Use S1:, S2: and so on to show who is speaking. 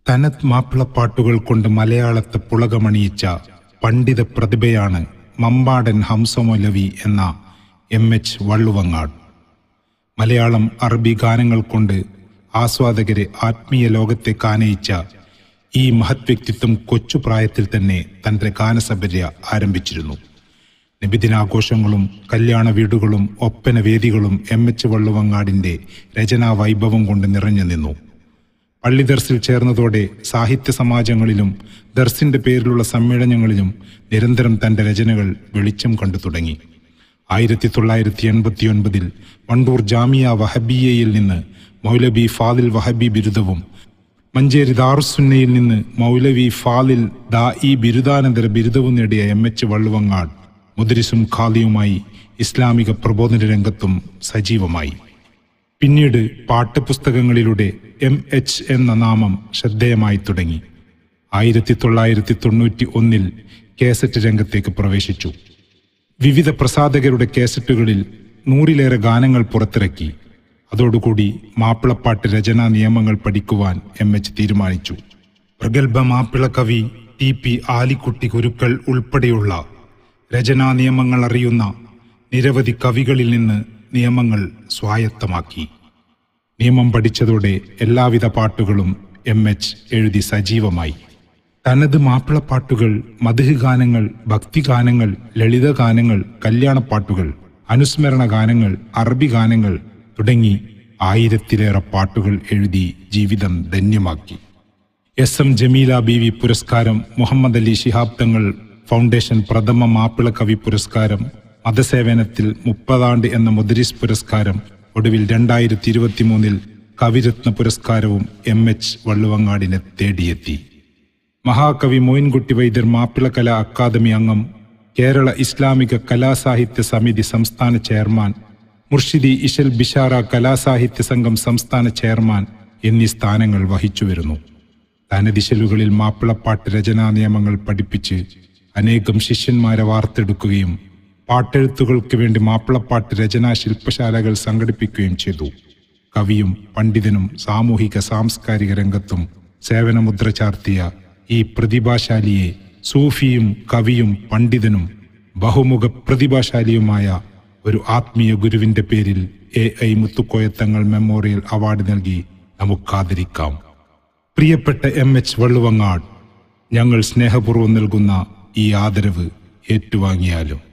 S1: തനത് മാപ്പിളപ്പാട്ടുകൾ കൊണ്ട് മലയാളത്തെ പുളകമണിയിച്ച പണ്ഡിത പ്രതിഭയാണ് മമ്പാടൻ ഹംസമൗലവി എന്ന എം എച്ച് വള്ളുവങ്ങാട് മലയാളം അറബി ഗാനങ്ങൾ കൊണ്ട് ആസ്വാദകരെ ആത്മീയ ലോകത്തെ കാനയിച്ച ഈ മഹത് വ്യക്തിത്വം കൊച്ചു പ്രായത്തിൽ തന്നെ തന്റെ ഗാനസബര്യ ആരംഭിച്ചിരുന്നു നബിദിനാഘോഷങ്ങളും കല്യാണ വീടുകളും ഒപ്പന വേദികളും എം എച്ച് വള്ളുവങ്ങാടിന്റെ രചനാ വൈഭവം കൊണ്ട് നിറഞ്ഞു നിന്നു പള്ളി ദർസിൽ ചേർന്നതോടെ സാഹിത്യ സമാജങ്ങളിലും ദർസിന്റെ പേരിലുള്ള സമ്മേളനങ്ങളിലും നിരന്തരം തന്റെ രചനകൾ വെളിച്ചം കണ്ടു തുടങ്ങി ആയിരത്തി തൊള്ളായിരത്തി എൺപത്തി ഒൻപതിൽ വണ്ടൂർ ജാമിയ വഹബിയയിൽ നിന്ന് മൗലവി ഫാദിൽ വഹബി ബിരുദവും മഞ്ചേരി ദാറുസുന്നയിൽ നിന്ന് മൗലവി ഫാലിൽ ദാഇ ബിരുദാനന്തര ബിരുദവും നേടിയ എം എച്ച് വള്ളുവങ്ങാട് മുദ്രിസും ഖാദിയുമായി ഇസ്ലാമിക പ്രബോധന രംഗത്തും സജീവമായി പിന്നീട് പാഠ്യപുസ്തകങ്ങളിലൂടെ എം എച്ച് എന്ന നാമം ശ്രദ്ധേയമായി തുടങ്ങി ആയിരത്തി തൊള്ളായിരത്തി തൊണ്ണൂറ്റി ഒന്നിൽ കേസറ്റ് രംഗത്തേക്ക് പ്രവേശിച്ചു വിവിധ പ്രസാധകരുടെ കേസറ്റുകളിൽ നൂറിലേറെ ഗാനങ്ങൾ പുറത്തിറക്കി അതോടുകൂടി മാപ്പിളപ്പാട്ട് രചനാ നിയമങ്ങൾ പഠിക്കുവാൻ എം എച്ച് തീരുമാനിച്ചു പ്രഗത്ഭ മാപ്പിള കവി ടി പി ആലിക്കുട്ടി കുരുക്കൾ ഉൾപ്പെടെയുള്ള രചനാ നിയമങ്ങൾ അറിയുന്ന നിരവധി കവികളിൽ നിന്ന് നിയമങ്ങൾ സ്വായത്തമാക്കി നിയമം പഠിച്ചതോടെ എല്ലാവിധ പാട്ടുകളും എം എച്ച് എഴുതി സജീവമായി തനത് മാപ്പിളപ്പാട്ടുകൾ മധുഹ് ഗാനങ്ങൾ ഭക്തിഗാനങ്ങൾ ലളിതഗാനങ്ങൾ കല്യാണപ്പാട്ടുകൾ അനുസ്മരണ ഗാനങ്ങൾ അറബി ഗാനങ്ങൾ തുടങ്ങി ആയിരത്തിലേറെ പാട്ടുകൾ എഴുതി ജീവിതം ധന്യമാക്കി എസ് എം ജമീല ബീവി പുരസ്കാരം മുഹമ്മദ് അലി ശിഹാബ് തങ്ങൾ ഫൗണ്ടേഷൻ പ്രഥമ മാപ്പിള കവി പുരസ്കാരം മതസേവനത്തിൽ മുപ്പതാണ്ട് എന്ന മുദ്രിസ് പുരസ്കാരം ഒടുവിൽ രണ്ടായിരത്തി ഇരുപത്തി മൂന്നിൽ കവിരത്ന പുരസ്കാരവും എം എച്ച് വള്ളുവങ്ങാടിനെ തേടിയെത്തി മഹാകവി മോയിൻകുട്ടി വൈദ്യർ മാപ്പിള കലാ അക്കാദമി അംഗം കേരള ഇസ്ലാമിക കലാസാഹിത്യ സമിതി സംസ്ഥാന ചെയർമാൻ മുർഷിദി ഇഷൽ ബിഷാറ കലാസാഹിത്യ സംഘം സംസ്ഥാന ചെയർമാൻ എന്നീ സ്ഥാനങ്ങൾ വഹിച്ചു വരുന്നു തനദിശലുകളിൽ മാപ്പിളപ്പാട്ട് രചനാ നിയമങ്ങൾ പഠിപ്പിച്ച് അനേകം ശിഷ്യന്മാരെ വാർത്തെടുക്കുകയും പാട്ടെഴുത്തുകൾക്ക് വേണ്ടി മാപ്പിളപ്പാട്ട് രചനാ ശില്പശാലകൾ സംഘടിപ്പിക്കുകയും ചെയ്തു കവിയും പണ്ഡിതനും സാമൂഹിക സാംസ്കാരിക രംഗത്തും സേവനമുദ്ര ചാർത്തിയ ഈ പ്രതിഭാശാലിയെ സൂഫിയും കവിയും പണ്ഡിതനും ബഹുമുഖ പ്രതിഭാശാലിയുമായ ഒരു ആത്മീയ ഗുരുവിന്റെ പേരിൽ A I Muthukoyathangal memorial award നൽകി നമുക്കാദരിക്കാം പ്രിയപ്പെട്ട എം എച്ച് വള്ളുവങ്ങാട് ഞങ്ങൾ സ്നേഹപൂർവ്വം നൽകുന്ന ഈ ആദരവ് ഏറ്റുവാങ്ങിയാലും